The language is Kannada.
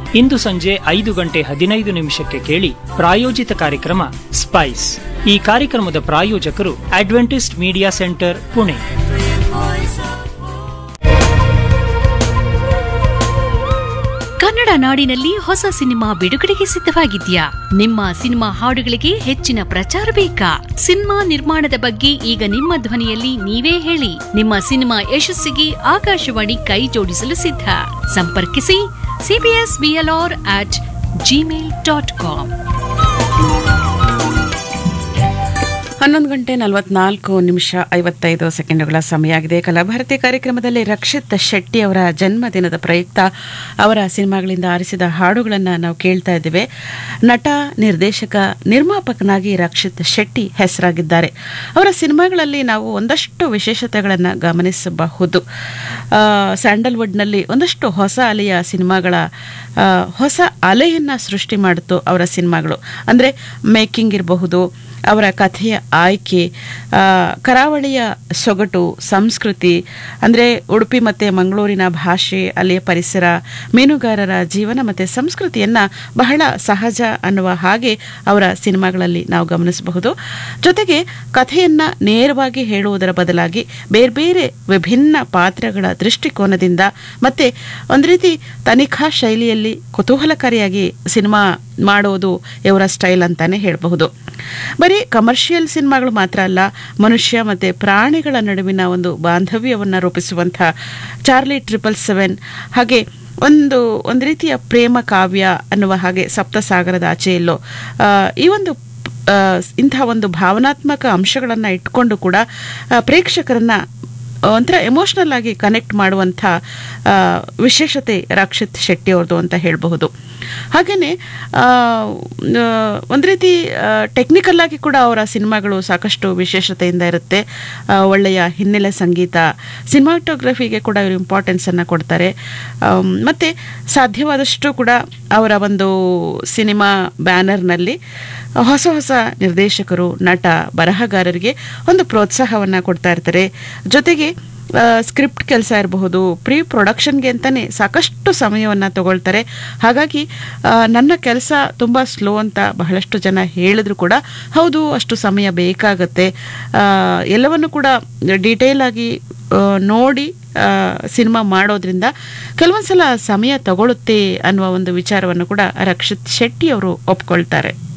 ಇಂದು ಸಂಜೆ ಐದು ಗಂಟೆ ಹದಿನೈದು ನಿಮಿಷಕ್ಕೆ ಕೇಳಿ ಪ್ರಾಯೋಜಿತ ಕಾರ್ಯಕ್ರಮ ಸ್ಪೈಸ್ ಈ ಕಾರ್ಯಕ್ರಮದ ಪ್ರಾಯೋಜಕರು Adventist Media Centre Pune Kannada ನಾಡಿನಲ್ಲಿ ಹೊಸ ಸಿನಿಮಾ ಬಿಡುಗಡೆಗೆ ಸಿದ್ಧವಾಗಿದ್ಯಾ ನಿಮ್ಮ ಸಿನಿಮಾ ಹಾಡುಗಳಿಗೆ ಹೆಚ್ಚಿನ ಪ್ರಚಾರ ಬೇಕಾ ಸಿನಿಮಾ ನಿರ್ಮಾಣದ ಬಗ್ಗೆ ಈಗ ನಿಮ್ಮ ಧ್ವನಿಯಲ್ಲಿ ನೀವೇ ಹೇಳಿ ನಿಮ್ಮ ಸಿನಿಮಾ ಯಶಸ್ಸಿಗೆ ಆಕಾಶವಾಣಿ ಕೈ ಜೋಡಿಸಲು ಸಿದ್ಧ ಸಂಪರ್ಕಿಸಿ CBS BLR at Gmail dot com ಹನ್ನೊಂದು ಗಂಟೆ ನಲವತ್ನಾಲ್ಕು ನಿಮಿಷ ಐವತ್ತೈದು ಸೆಕೆಂಡುಗಳ ಸಮಯ ಆಗಿದೆ ಕಲಾಭಾರತಿ ಕಾರ್ಯಕ್ರಮದಲ್ಲಿ ರಕ್ಷಿತ್ ಶೆಟ್ಟಿ ಅವರ ಜನ್ಮದಿನದ ಪ್ರಯುಕ್ತ ಅವರ ಸಿನಿಮಾಗಳಿಂದ ಆರಿಸಿದ ಹಾಡುಗಳನ್ನು ನಾವು ಕೇಳ್ತಾ ಇದ್ದೇವೆ ನಟ ನಿರ್ದೇಶಕ ನಿರ್ಮಾಪಕನಾಗಿ ರಕ್ಷಿತ್ ಶೆಟ್ಟಿ ಹೆಸರಾಗಿದ್ದಾರೆ ಅವರ ಸಿನಿಮಾಗಳಲ್ಲಿ ನಾವು ಒಂದಷ್ಟು ವಿಶೇಷತೆಗಳನ್ನು ಗಮನಿಸಬಹುದು ಆ, ಸ್ಯಾಂಡಲ್ವುಡ್ನಲ್ಲಿ ಒಂದಷ್ಟು ಹೊಸ ಅಲೆಯ ಸಿನಿಮಾಗಳ ಆ, ಹೊಸ ಅಲೆಯನ್ನು ಸೃಷ್ಟಿ ಮಾಡಿತು ಅವರ ಸಿನಿಮಾಗಳು ಅಂದರೆ ಮೇಕಿಂಗ್ ಇರಬಹುದು ಅವರ ಕಥೆಯ ಆಯ್ಕೆ ಆ, ಕರಾವಳಿಯ ಸೊಗಟು ಸಂಸ್ಕೃತಿ ಅಂದರೆ ಉಡುಪಿ ಮತ್ತು ಮಂಗಳೂರಿನ ಭಾಷೆ ಅಲ್ಲಿಯ ಪರಿಸರ ಮೀನುಗಾರರ ಜೀವನ ಮತ್ತು ಸಂಸ್ಕೃತಿಯನ್ನು ಬಹಳ ಸಹಜ ಅನ್ನುವ ಹಾಗೆ ಅವರ ಸಿನಿಮಾಗಳಲ್ಲಿ ನಾವು ಗಮನಿಸಬಹುದು ಜೊತೆಗೆ ಕಥೆಯನ್ನು ನೇರವಾಗಿ ಹೇಳುವುದರ ಬದಲಾಗಿ ಬೇರೆ ಬೇರೆ ವಿಭಿನ್ನ ಪಾತ್ರಗಳ ದೃಷ್ಟಿಕೋನದಿಂದ ಮತ್ತು ಒಂದು ರೀತಿ ತನಿಖಾ ಶೈಲಿಯಲ್ಲಿ ಕುತೂಹಲಕಾರಿಯಾಗಿ ಸಿನಿಮಾ ಮಾಡೋದು ಇವರ ಸ್ಟೈಲ್ ಅಂತಾನೆ ಹೇಳಬಹುದು ಬರೀ ಕಮರ್ಷಿಯಲ್ ಸಿನಿಮಾಗಳು ಮಾತ್ರ ಅಲ್ಲ ಮನುಷ್ಯ ಮತ್ತು ಪ್ರಾಣಿಗಳ ನಡುವಿನ ಒಂದು ಬಾಂಧವ್ಯವನ್ನು ರೂಪಿಸುವಂಥ ಚಾರ್ಲಿ ಟ್ರಿಪಲ್ ಸೆವೆನ್ ಹಾಗೆ ಒಂದು ಒಂದು ರೀತಿಯ ಪ್ರೇಮ ಕಾವ್ಯ ಅನ್ನುವ ಹಾಗೆ ಸಪ್ತಸಾಗರದ ಆಚೆಯಲ್ಲೋ ಆ, ಈ ಒಂದು ಆ, ಇಂತಹ ಒಂದು ಭಾವನಾತ್ಮಕ ಅಂಶಗಳನ್ನು ಇಟ್ಕೊಂಡು ಕೂಡ ಆ, ಪ್ರೇಕ್ಷಕರನ್ನ ಒಂಥರ ಎಮೋಷ್ನಲ್ ಆಗಿ ಕನೆಕ್ಟ್ ಮಾಡುವಂಥ ಆ, ವಿಶೇಷತೆ ರಕ್ಷಿತ್ ಶೆಟ್ಟಿ ಅವ್ರದ್ದು ಅಂತ ಹೇಳಬಹುದು ಹಾಗೆಯೇ ಒಂದು ರೀತಿ ಟೆಕ್ನಿಕಲ್ ಆಗಿ ಕೂಡ ಅವರ ಸಿನಿಮಾಗಳು ಸಾಕಷ್ಟು ವಿಶೇಷತೆಯಿಂದ ಇರುತ್ತೆ ಆ, ಒಳ್ಳೆಯ ಹಿನ್ನೆಲೆ ಸಂಗೀತ ಸಿನಿಮಾಟೋಗ್ರಫಿಗೆ ಕೂಡ ಇವರು ಇಂಪಾರ್ಟೆನ್ಸನ್ನು ಕೊಡ್ತಾರೆ ಆಮ್, ಮತ್ತೆ ಸಾಧ್ಯವಾದಷ್ಟು ಕೂಡ ಅವರ ಒಂದು ಸಿನಿಮಾ ಬ್ಯಾನರ್ನಲ್ಲಿ ಹೊಸ ಹೊಸ ನಿರ್ದೇಶಕರು ನಟ ಬರಹಗಾರರಿಗೆ ಒಂದು ಪ್ರೋತ್ಸಾಹವನ್ನು ಕೊಡ್ತಾ ಇರ್ತಾರೆ ಜೊತೆಗೆ ಸ್ಕ್ರಿಪ್ಟ್ ಕೆಲಸ ಇರಬಹುದು ಪ್ರೀ ಪ್ರೊಡಕ್ಷನ್ಗೆ ಅಂತಲೇ ಸಾಕಷ್ಟು ಸಮಯವನ್ನು ತಗೊಳ್ತಾರೆ ಹಾಗಾಗಿ ಆ, ನನ್ನ ಕೆಲಸ ತುಂಬ ಸ್ಲೋ ಅಂತ ಬಹಳಷ್ಟು ಜನ ಹೇಳಿದ್ರು ಕೂಡ ಹೌದು ಅಷ್ಟು ಸಮಯ ಬೇಕಾಗತ್ತೆ ಆ, ಎಲ್ಲವನ್ನು ಕೂಡ ಡೀಟೇಲ್ ಆಗಿ ಆ, ನೋಡಿ ಸಿನಿಮಾ ಮಾಡೋದ್ರಿಂದ ಕೆಲವೊಂದ್ಸಲ ಸಮಯ ತಗೊಳುತ್ತೆ ಅನ್ನುವ ಒಂದು ವಿಚಾರವನ್ನು ಕೂಡ ರಕ್ಷಿತ್ ಶೆಟ್ಟಿ ಅವರು ಒಪ್ಕೊಳ್ತಾರೆ